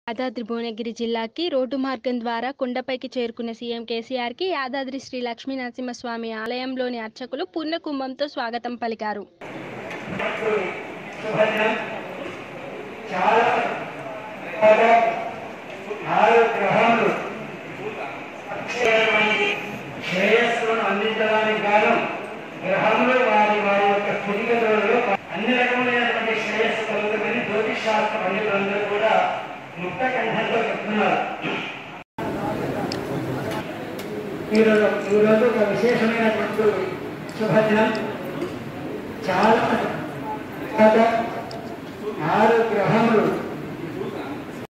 యాదాద్రి భువనగిరి జిల్లాకి రోడ్డు మార్గం ద్వారా కొండపైకి చేరుకున్న సీఎం కేసీఆర్కి యాదాద్రి శ్రీ లక్ష్మీ నరసింహస్వామి ఆలయంలోని అర్చకులు పూర్ణ కుంభంతో స్వాగతం పలికారు శుభదినం చాలా బాగా ఆరు గ్రహములు అక్షయమైనటువంటి శ్రేయస్సును అందించడానికి గాను గ్రహములు వారి వారి యొక్క స్థితిగతులలో అన్ని రకములైనటువంటి శ్రేయస్సు కలుగుతుందని జ్యోతిష్ శాస్త్ర పండితులందరూ కూడా ముక్త కంఠంతో చెప్తున్నారు ఈరోజు ఈరోజు ఒక విశేషమైనటువంటి శుభదినం చాలా బాగా ఆరు గ్రహములు